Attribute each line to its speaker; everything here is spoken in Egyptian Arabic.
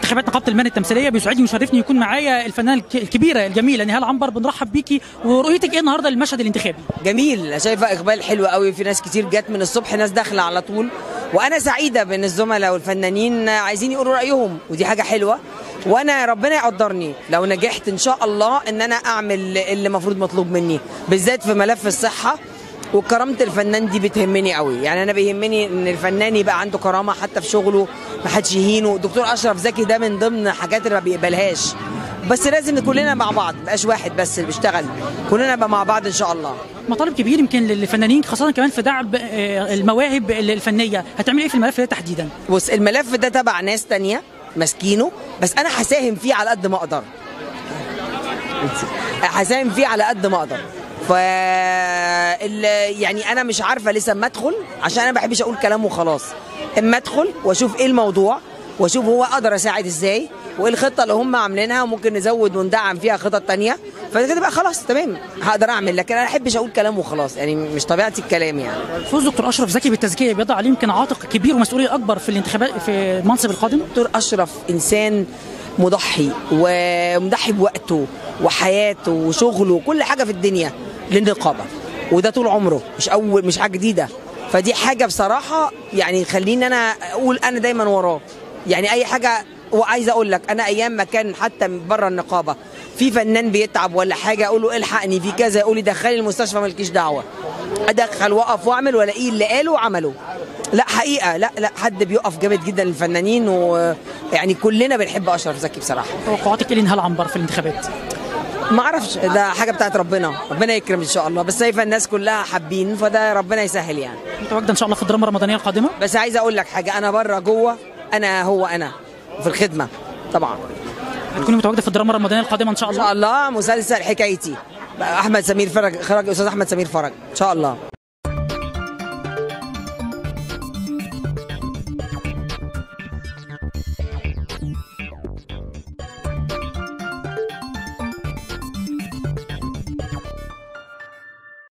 Speaker 1: انتخابات نقابه المهن التمثيليه بيسعدني ويشرفني يكون معايا الفنانه الك- الكبيره الجميله نهال عنبر بنرحب بيكي ورؤيتك ايه النهارده للمشهد الانتخابي
Speaker 2: جميل شايفه اقبال حلو قوي في ناس كتير جت من الصبح ناس داخله على طول وانا سعيده بين الزملاء والفنانين عايزين يقولوا رايهم ودي حاجه حلوه وانا ربنا يقدرني لو نجحت ان شاء الله ان انا اعمل اللي المفروض مطلوب مني بالذات في ملف الصحه وكرامه الفنان دي بتهمني قوي يعني انا بيهمني ان الفنان يبقى عنده كرامه حتى في شغله ما حدش يهينه دكتور اشرف زكي ده من ضمن حاجات اللي ما بيقبلهاش بس لازم كلنا مع بعض مبقاش واحد بس اللي بيشتغل كلنا نبقى مع بعض ان شاء الله
Speaker 1: مطالب كبير يمكن للفنانين خاصه كمان في دعم آه، المواهب الفنيه هتعمل ايه في الملف ده تحديدا
Speaker 2: بص الملف ده تبع ناس تانية ماسكينه بس انا هساهم فيه على قد ما اقدر هساهم فيه على قد ما اقدر ف ال- يعني انا مش عارفه لسه اما ادخل عشان انا ما بحبش اقول كلام وخلاص اما ادخل واشوف ايه الموضوع واشوف هو اقدر اساعد ازاي وايه الخطه اللي هم عاملينها وممكن نزود وندعم فيها خطط تانية فكده بقى خلاص تمام هقدر اعمل لكن انا ما بحبش اقول كلام وخلاص يعني مش طبيعتي الكلام يعني
Speaker 1: فوز دكتور اشرف زكي بالتزكيه بيضع عليه يمكن عاتق كبير ومسؤوليه اكبر في الانتخابات في المنصب القادم
Speaker 2: دكتور اشرف انسان مضحي ومضحي بوقته وحياته وشغله وكل حاجه في الدنيا للنقابه وده طول عمره مش اول مش حاجه جديده فدي حاجه بصراحه يعني خليني انا اقول انا دايما وراه يعني اي حاجه وعايزه اقول لك انا ايام ما كان حتى بره النقابه في فنان بيتعب ولا حاجه اقول له الحقني في كذا يقول لي دخلي المستشفى مالكيش دعوه ادخل واقف واعمل والاقيه اللي قاله وعمله لا حقيقه لا لا حد بيقف جامد جدا للفنانين ويعني كلنا بنحب اشرف زكي بصراحه
Speaker 1: توقعاتك ايه لنهال عنبر في الانتخابات
Speaker 2: ما اعرفش ده حاجه بتاعت ربنا ربنا يكرم ان شاء الله بس شايفه الناس كلها حابين فده ربنا يسهل يعني
Speaker 1: متواجده ان شاء الله في الدراما الرمضانيه القادمه
Speaker 2: بس عايزه اقول لك حاجه انا بره جوه انا هو انا في الخدمه طبعا
Speaker 1: هتكوني متواجده في الدراما الرمضانيه القادمه ان شاء
Speaker 2: ان
Speaker 1: الله
Speaker 2: شاء الله مسلسل حكايتي احمد سمير فرج خرج استاذ احمد سمير فرج ان شاء الله